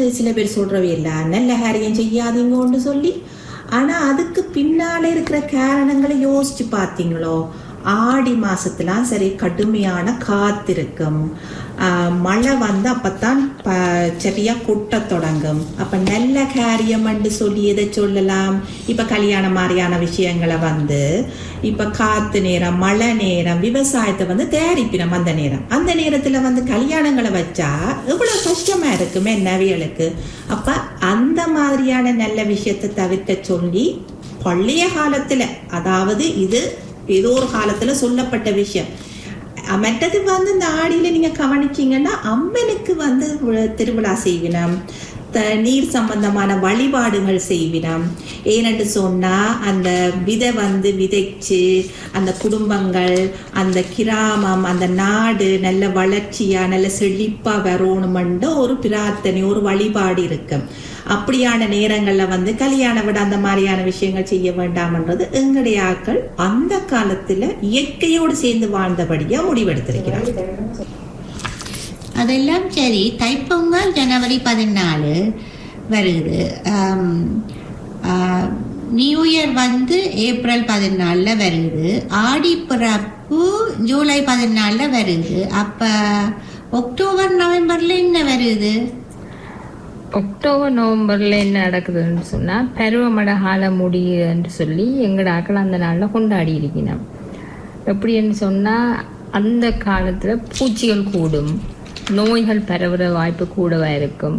சில பேர் சொல்றவே இல்லை நல்ல காரியம் செய்யாதீங்கன்னு சொல்லி ஆனா அதுக்கு பின்னால இருக்கிற காரணங்களை யோசிச்சு பார்த்தீங்களோ ஆடி மாசத்துலாம் சரி கடுமையான காத்திருக்கும் ஆஹ் மழை வந்து அப்பத்தான் ப சரியா கொட்ட தொடங்கும் அப்ப நல்ல காரியம்னு சொல்லி எதை சொல்லலாம் இப்ப கல்யாணம் மாதிரியான விஷயங்களை வந்து இப்ப காத்து நேரம் மழை நேரம் விவசாயத்தை வந்து தயாரிப்பினம் அந்த நேரம் அந்த நேரத்துல வந்து கல்யாணங்களை வச்சா எவ்வளவு கஷ்டமா இருக்குமே நவியலுக்கு அப்ப அந்த மாதிரியான நல்ல விஷயத்தை தவிர்க்க சொல்லி பழைய காலத்துல அதாவது இது ஏதோ ஒரு காலத்துல சொல்லப்பட்ட விஷயம் அஹ் மற்றது வந்து இந்த ஆடியில நீங்க கவனிச்சீங்கன்னா அம்மனுக்கு வந்து வி- திருவிழா செய்வினம் த நீர் சம்பந்தமான வழிபாடுகள் செய்வினம் ஏனென்று சொன்னா அந்த விதை வந்து விதைச்சு அந்த குடும்பங்கள் அந்த கிராமம் அந்த நாடு நல்ல வளர்ச்சியா நல்ல செழிப்பா வரணுமென்ற ஒரு பிரார்த்தனை ஒரு வழிபாடு இருக்கு அப்படியான நேரங்கள்ல வந்து கல்யாண விட அந்த மாதிரியான விஷயங்கள் செய்ய வேண்டாம்ன்றது எங்களுடைய ஆக்கள் அந்த காலத்துல இயற்கையோடு சேர்ந்து வாழ்ந்தபடியா முடிவெடுத்திருக்கிறாங்க அதெல்லாம் சரி தைப்பொங்கல் ஜனவரி பதினாலு வருது ஆம், ஆ, நியூ இயர் வந்து ஏப்ரல் பதினாலில் வருது ஆடி பிறப்பு ஜூலை பதினாலில் வருது அப்போ அக்டோபர் நவம்பரில் என்ன வருது அக்டோபர் நவம்பர்ல என்ன நடக்குதுன்னு சொன்னா பருவமழை காலம் முடியுதுன்னு சொல்லி எங்கட ஆக்கள் அந்த நாள்ல கொண்டாடி இருக்கணும் எப்படின்னு சொன்னா அந்த காலத்துல பூச்சிகள் கூடும் நோய்கள் பரவுற வாய்ப்பு கூடவா இருக்கும்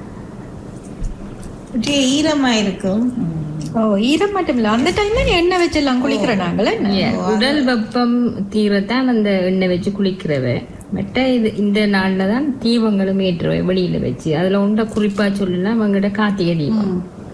ஒரே ஈரமா இருக்கும் ஓ ஈரம் மட்டும் இல்ல அந்த டைம்ல எண்ணெய் வச்செல்லாம் குளிக்கிற நாங்களே Yeah, உடல் வெப்பம் தீரத்தான் அந்த எண்ணெய் வச்சு குளிக்கிறவ மற்ற இது இந்த நாள்ல தான் தீபங்களும் ஏற்றுவை வெளியில வச்சு அதுல உண்ட குறிப்பா சொல்லலாம் அவங்ககிட்ட கார்த்திகை தீபம்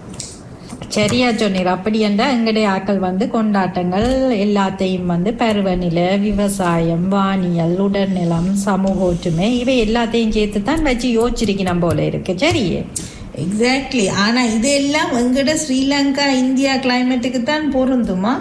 சரியா சொன்னீர் அப்படி என்றால் எங்களுடைய ஆக்கள் வந்து கொண்டாட்டங்கள் எல்லாத்தையும் வந்து பருவநிலை விவசாயம் வானியல் உடல்நலம் சமூக ஒற்றுமை இவை எல்லாத்தையும் சேர்த்து தான் வச்சு யோசிச்சிருக்கணும் போல இருக்கு சரி எக்ஸாக்ட்லி ஆனா இதெல்லாம் எங்கட ஸ்ரீலங்கா இந்தியா கிளைமேட்டுக்கு தான் பொருந்துமா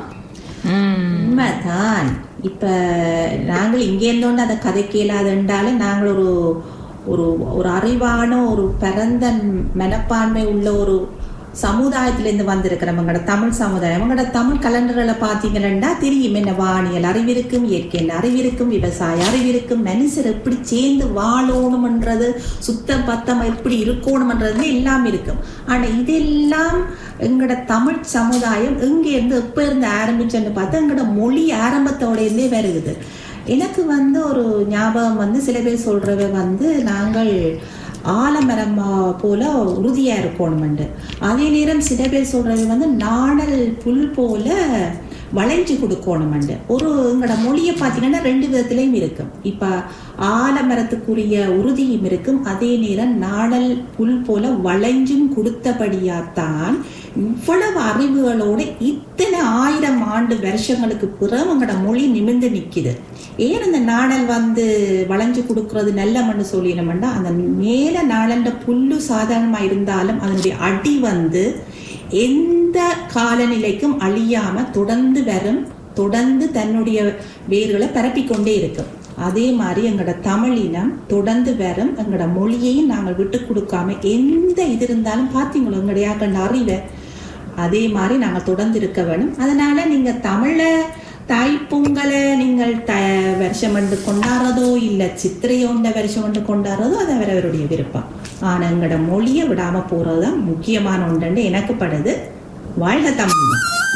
உண்மைதான் இப்ப நாங்கள் இங்கே இருந்தோண்டு அதை கதை கேளாதுன்றாலும் நாங்கள் ஒரு ஒரு ஒரு அறிவான ஒரு பரந்த மனப்பான்மை உள்ள ஒரு சமுதாயத்திலேருந்து வந்திருக்கிறவங்களோட தமிழ் சமுதாயம் அவங்களோட தமிழ் கலண்டர்களை பார்த்தீங்கன்னா தெரியும் என்ன வானியல் அறிவிருக்கும் இயற்கையில் அறிவிருக்கும் விவசாய அறிவிருக்கும் மனுஷர் எப்படி சேர்ந்து வாழணும்ன்றது சுத்தம் பத்தம் எப்படி இருக்கணும்ன்றது எல்லாம் இருக்கும் ஆனா இதெல்லாம் எங்களோட தமிழ் சமுதாயம் எங்கேருந்து எப்போ இருந்து ஆரம்பிச்சோன்னு பார்த்தா எங்களோட மொழி ஆரம்பத்தோட இருந்தே வருகுது எனக்கு வந்து ஒரு ஞாபகம் வந்து சில பேர் சொல்றவ வந்து நாங்கள் ஆலமரம் ஆ, போல உறுதியா இருக்கணும்ண்டு அதே நேரம் சில பேர் சொல்றது வந்து நாணல் புல் போல வளைஞ்சு கொடுக்கணும்ண்டு ஒரு எங்களோட மொழியை பார்த்தீங்கன்னா ரெண்டு விதத்துலையும் இருக்கும் இப்ப ஆலமரத்துக்குரிய உறுதியும் இருக்கும் அதே நேரம் நாணல் புல் போல வளைஞ்சும் கொடுத்தபடியாத்தான் இவ்வளவு அறிவுகளோட இத்தனை ஆயிரம் ஆண்டு வருஷங்களுக்கு பிறகு உங்களோட மொழி நிமிர்ந்து நிக்குது ஏன் அந்த நாணல் வந்து வளைஞ்சு கொடுக்கறது நல்ல மண்ணு சொல்லினோம்னா அந்த மேல நாளண்ட புல்லு சாதாரணமா இருந்தாலும் அதனுடைய அடி வந்து எந்த காலநிலைக்கும் அழியாம தொடர்ந்து வரும் தொடர்ந்து தன்னுடைய வேர்களை பரப்பிக்கொண்டே இருக்கும் அதே மாதிரி எங்களோட தமிழினம் தொடர்ந்து வரும் எங்களோட மொழியையும் நாங்கள் விட்டு கொடுக்காம எந்த இது இருந்தாலும் பார்த்தீங்களோ எங்களுடைய கண்ட அறிவை அதே மாதிரி நாங்கள் தொடர்ந்து இருக்க வேணும் அதனால நீங்க தமிழ தாய்ப்பொங்கலை நீங்கள் த வருஷம் வந்து கொண்டாடுறதோ இல்லை சித்திரையோண்ட வருஷம் வந்து கொண்டாடுறதோ அது அவரவருடைய விருப்பம் ஆனா எங்களோட மொழியை விடாம போறது தான் முக்கியமான ஒன்றுன்னு எனக்கு படுது வாழ்க தமிழ்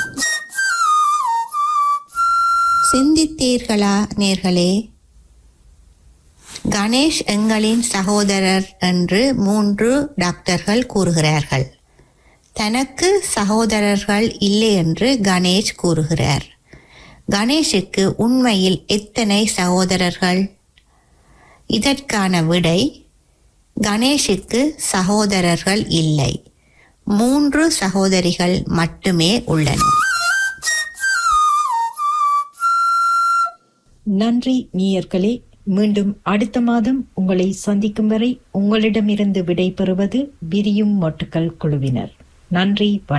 சிந்தித்தீர்களா நேர்களே கணேஷ் எங்களின் சகோதரர் என்று மூன்று டாக்டர்கள் கூறுகிறார்கள் தனக்கு சகோதரர்கள் இல்லை என்று கணேஷ் கூறுகிறார் கணேஷுக்கு உண்மையில் எத்தனை சகோதரர்கள் இதற்கான விடை கணேஷுக்கு சகோதரர்கள் இல்லை மூன்று சகோதரிகள் மட்டுமே உள்ளனர் நன்றி நீயர்களே மீண்டும் அடுத்த மாதம் உங்களை சந்திக்கும் வரை உங்களிடமிருந்து விடை பெறுவது விரியும் மொட்டுக்கள் குழுவினர் நன்றி வணக்கம்